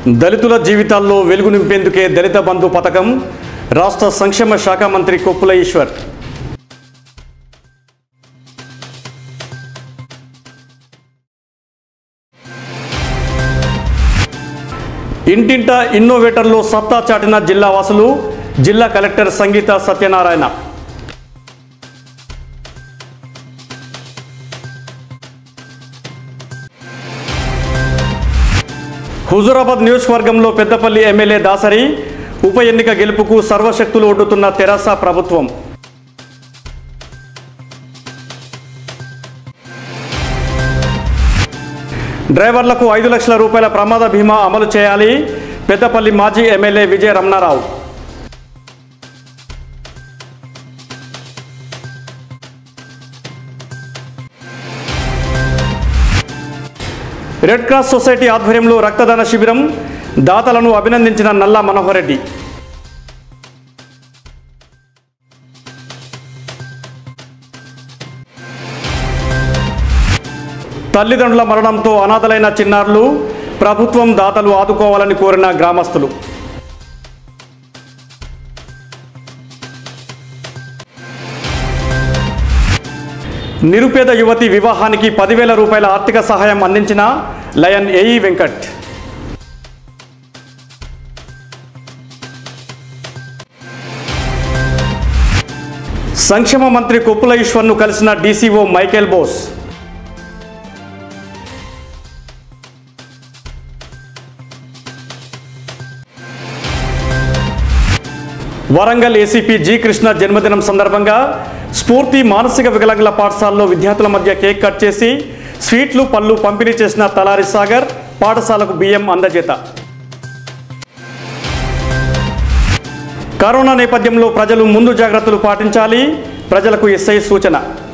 దళితుల జీవితాల్లో వెలుగు నింపేందుకే దళిత బంధు పథకం రాష్ట్ర సంక్షేమ శాఖ మంత్రి కొప్పుల ఈశ్వర్ ఇంటింట ఇన్నోవేటర్లో సత్తా చాటిన జిల్లా వాసులు జిల్లా కలెక్టర్ సంగీత సత్యనారాయణ హుజూరాబాద్ నియోజకవర్గంలో పెద్దపల్లి ఎమ్మెల్యే దాసరి ఉప ఎన్నిక గెలుపుకు సర్వశక్తులు ఒడ్డుతున్న తెరాస ప్రభుత్వం డ్రైవర్లకు ఐదు లక్షల రూపాయల ప్రమాద బీమా అమలు చేయాలి పెద్దపల్లి మాజీ MLA Vijaya Ramanarao red cross society ఆధ్వర్యంలో రక్తదాన శిబిరం దాతలను అభినందించిన నల్లా మనోహర్ రెడ్డి తల్లిదండ్రుల మరణంతో అనాథలైన చిన్నారులు ప్రభుత్వం దాతలు ఆదుకోవాలని కోరిన గ్రామస్తులు నిరుపేద యువతి వివాహానికి పదివేల రూపాయల ఆర్థిక సహాయం అందించిన లయన్ ఏఈ వెంకట్ సంక్షేమ మంత్రి కొప్పుల ఈశ్వర్ను కలిసిన DCO Michael Bose Warangal ACP G Krishna జన్మదినం సందర్భంగా స్ఫూర్తి మానసిక వికలాంగుల పాఠశాలలో విద్యార్థుల మధ్య కేక్ కట్ చేసి స్వీట్లు పళ్ళు పంపిణీ చేసిన తలారి సాగర్ పాఠశాలకు బియ్యం అందజేత కరోనా నేపథ్యంలో ప్రజలు ముందు జాగ్రత్తలు పాటించాలి ప్రజలకు ఎస్ఐ సూచన